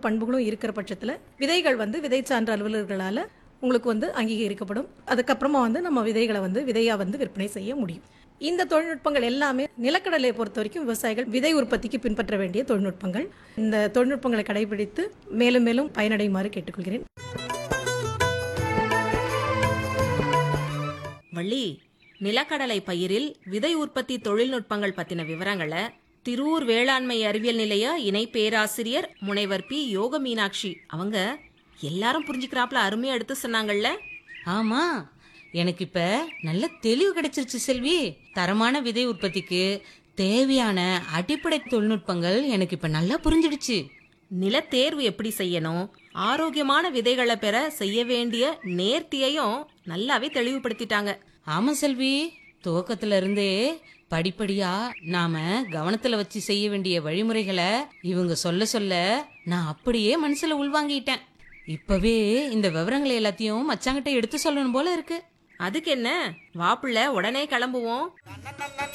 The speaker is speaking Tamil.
பண்புகளும் இருக்கிற பட்சத்தில் விதைகள் வந்து விதை சான்ற அலுவலர்களால் உங்களுக்கு வந்து அங்கீகரிக்கப்படும் அதுக்கப்புறமா வந்து நம்ம விதைகளை வந்து விதையாக வந்து விற்பனை செய்ய முடியும் இந்த தொழில்நுட்பங்கள் எல்லாமே நிலக்கடலையை பொறுத்த வரைக்கும் விவசாயிகள் விதை உற்பத்திக்கு பின்பற்ற வேண்டிய தொழில்நுட்பங்கள் இந்த தொழில்நுட்பங்களை கடைபிடித்து மேலும் மேலும் பயனடையுமாறு கேட்டுக்கொள்கிறேன் வள்ளி நிலக்கடலை பயிரில் விதை உற்பத்தி தொழில்நுட்பங்கள் பத்தின விவரங்களை திருவூர் வேளாண்மை அறிவியல் நிலைய இணை பேராசிரியர் முனைவர் பி யோக மீனாட்சி அவங்க எல்லாரும் புரிஞ்சுக்கிறாப்ல அருமையா எடுத்து சொன்னாங்கல்ல ஆமா எனக்கு இப்ப நல்ல தெளிவு கிடைச்சிருச்சு செல்வி தரமான விதை உற்பத்திக்கு தேவையான அடிப்படை தொழில்நுட்பங்கள் எனக்கு இப்ப நல்லா புரிஞ்சிடுச்சு நிலத்தேர்வு எப்படி செய்யணும் ஆரோக்கியமான விதைகளை பெற செய்ய வேண்டிய நேர்த்தியையும் நல்லாவே தெளிவுபடுத்திட்டாங்க ஆமா செல்வி துவக்கத்துல இருந்தே படிப்படியா நாம கவனத்துல வச்சு செய்ய வேண்டிய வழிமுறைகளை இவங்க சொல்ல சொல்ல நான் அப்படியே மனசுல உள்வாங்கிட்டேன் இப்பவே இந்த விவரங்களை எல்லாத்தையும் மச்சாங்கிட்ட எடுத்து சொல்லணும் போல இருக்கு அதுக்கு என்ன வாப்புள்ள உடனே கிளம்புவோம்